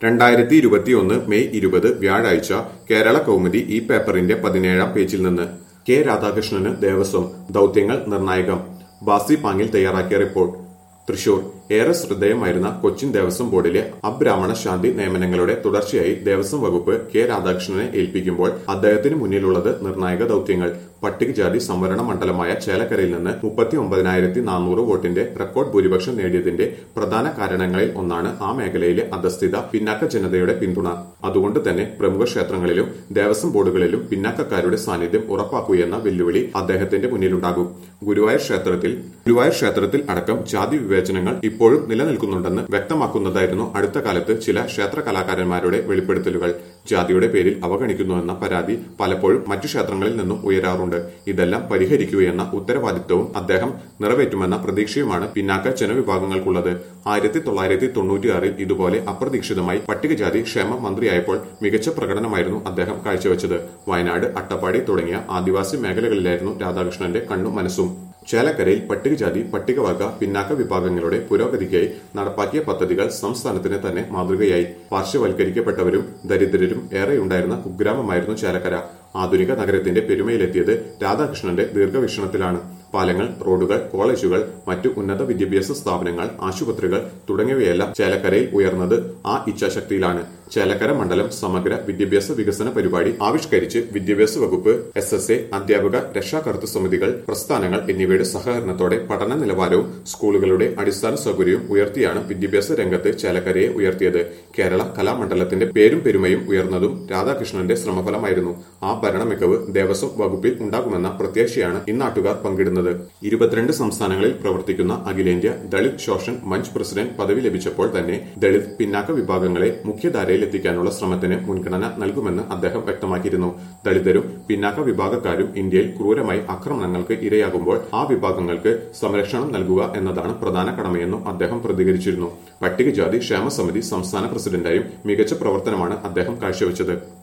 രണ്ടായിരത്തി ഇരുപത്തിയൊന്ന് മെയ് ഇരുപത് വ്യാഴാഴ്ച കേരള കൗമുദി ഈ പേപ്പറിന്റെ പതിനേഴാം പേജിൽ നിന്ന് കെ രാധാകൃഷ്ണന് ദേവസ്വം ദൌത്യങ്ങൾ നിർണായകം ബാസി പാങ്ങിൽ തയ്യാറാക്കിയ റിപ്പോർട്ട് തൃശൂർ ഏറെ ശ്രദ്ധേയമായിരുന്ന കൊച്ചിൻ ദേവസ്വം ബോർഡിലെ അബ്രാഹ്മണ ശാന്തി നിയമനങ്ങളുടെ തുടർച്ചയായി ദേവസ്വം വകുപ്പ് കെ രാധാകൃഷ്ണനെ ഏൽപ്പിക്കുമ്പോൾ അദ്ദേഹത്തിന് മുന്നിലുള്ളത് നിർണായക ദൌത്യങ്ങൾ പട്ടികജാതി സംവരണ മണ്ഡലമായ ചേലക്കരയിൽ നിന്ന് മുപ്പത്തി ഒമ്പതിനായിരത്തി നാനൂറ് വോട്ടിന്റെ റെക്കോർഡ് ഭൂരിപക്ഷം നേടിയതിന്റെ പ്രധാന കാരണങ്ങളിൽ ഒന്നാണ് ആ മേഖലയിലെ അധസ്ഥിത പിന്നാക്ക ജനതയുടെ പിന്തുണ അതുകൊണ്ട് തന്നെ പ്രമുഖ ക്ഷേത്രങ്ങളിലും ദേവസ്വം ബോർഡുകളിലും പിന്നാക്കക്കാരുടെ സാന്നിധ്യം ഉറപ്പാക്കുകയെന്ന വെല്ലുവിളി അദ്ദേഹത്തിന്റെ മുന്നിലുണ്ടാകും ഗുരുവായൂർ ക്ഷേത്രത്തിൽ ഗുരുവായൂർ ക്ഷേത്രത്തിൽ അടക്കം ജാതി വിവേചനങ്ങൾ ഇപ്പോഴും നിലനിൽക്കുന്നുണ്ടെന്ന് വ്യക്തമാക്കുന്നതായിരുന്നു അടുത്ത കാലത്ത് ചില ക്ഷേത്ര കലാകാരന്മാരുടെ വെളിപ്പെടുത്തലുകൾ ജാതിയുടെ പേരിൽ അവഗണിക്കുന്നുവെന്ന പരാതി പലപ്പോഴും മറ്റു ക്ഷേത്രങ്ങളിൽ നിന്നും ഉയരാറുണ്ട് ഇതെല്ലാം പരിഹരിക്കുകയെന്ന ഉത്തരവാദിത്വവും അദ്ദേഹം നിറവേറ്റുമെന്ന പ്രതീക്ഷയുമാണ് പിന്നാക്ക ജനവിഭാഗങ്ങൾക്കുള്ളത് ആയിരത്തി തൊള്ളായിരത്തി തൊണ്ണൂറ്റിയാറിൽ ഇതുപോലെ അപ്രതീക്ഷിതമായി പട്ടികജാതി ക്ഷേമ മന്ത്രിയായപ്പോൾ മികച്ച പ്രകടനമായിരുന്നു അദ്ദേഹം കാഴ്ചവെച്ചത് വയനാട് അട്ടപ്പാടി തുടങ്ങിയ ആദിവാസി മേഖലകളിലായിരുന്നു രാധാകൃഷ്ണന്റെ കണ്ണും മനസ്സും ചേലക്കരയിൽ പട്ടികജാതി പട്ടികവർഗ പിന്നാക്ക വിഭാഗങ്ങളുടെ പുരോഗതിക്കായി നടപ്പാക്കിയ പദ്ധതികൾ സംസ്ഥാനത്തിന് തന്നെ മാതൃകയായി പാർശ്വവൽക്കരിക്കപ്പെട്ടവരും ദരിദ്രരും ഏറെയുണ്ടായിരുന്ന കുഗ്രാമമായിരുന്നു ചേലക്കര ആധുനിക നഗരത്തിന്റെ പെരുമയിലെത്തിയത് രാധാകൃഷ്ണന്റെ ദീർഘവീക്ഷണത്തിലാണ് പാലങ്ങൾ റോഡുകൾ കോളേജുകൾ മറ്റു ഉന്നത വിദ്യാഭ്യാസ സ്ഥാപനങ്ങൾ ആശുപത്രികൾ തുടങ്ങിയവയെല്ലാം ചേലക്കരയിൽ ഉയർന്നത് ആ ഇച്ഛാശക്തിയിലാണ് ചേലക്കര മണ്ഡലം സമഗ്ര വിദ്യാഭ്യാസ വികസന പരിപാടി ആവിഷ്കരിച്ച് വിദ്യാഭ്യാസ വകുപ്പ് എസ് എസ് എ അധ്യാപക രക്ഷാകർതൃ സമിതികൾ പ്രസ്ഥാനങ്ങൾ എന്നിവയുടെ സഹകരണത്തോടെ പഠന നിലവാരവും സ്കൂളുകളുടെ അടിസ്ഥാന സൗകര്യവും ഉയർത്തിയാണ് വിദ്യാഭ്യാസ രംഗത്ത് ചേലക്കരയെ ഉയർത്തിയത് കേരള കലാമണ്ഡലത്തിന്റെ പേരും പെരുമയും ഉയർന്നതും രാധാകൃഷ്ണന്റെ ശ്രമഫലമായിരുന്നു ആ ഭരണ മികവ് ദേവസ്വം വകുപ്പിൽ ഉണ്ടാകുമെന്ന പ്രത്യാശയാണ് ഇന്നാട്ടുകാർ പങ്കിടുന്നത് ഇരുപത്തിരണ്ട് സംസ്ഥാനങ്ങളിൽ പ്രവർത്തിക്കുന്ന അഖിലേന്ത്യാ ദളിത് ശോഷൻ മഞ്ച് പ്രസിഡന്റ് പദവി ലഭിച്ചപ്പോൾ തന്നെ ദളിത് പിന്നാക്ക വിഭാഗങ്ങളെ മുഖ്യധാരയിൽ എത്തിക്കാനുള്ള ശ്രമത്തിന് മുൻഗണന നൽകുമെന്ന് അദ്ദേഹം വ്യക്തമാക്കിയിരുന്നു ദളിതരും പിന്നാക്ക വിഭാഗക്കാരും ഇന്ത്യയിൽ ക്രൂരമായി ആക്രമണങ്ങൾക്ക് ഇരയാകുമ്പോൾ ആ വിഭാഗങ്ങൾക്ക് സംരക്ഷണം നൽകുക എന്നതാണ് പ്രധാന കടമയെന്നും അദ്ദേഹം പ്രതികരിച്ചിരുന്നു പട്ടികജാതി ക്ഷേമ സമിതി സംസ്ഥാന പ്രസിഡന്റായും മികച്ച പ്രവർത്തനമാണ് അദ്ദേഹം കാഴ്ചവെച്ചത്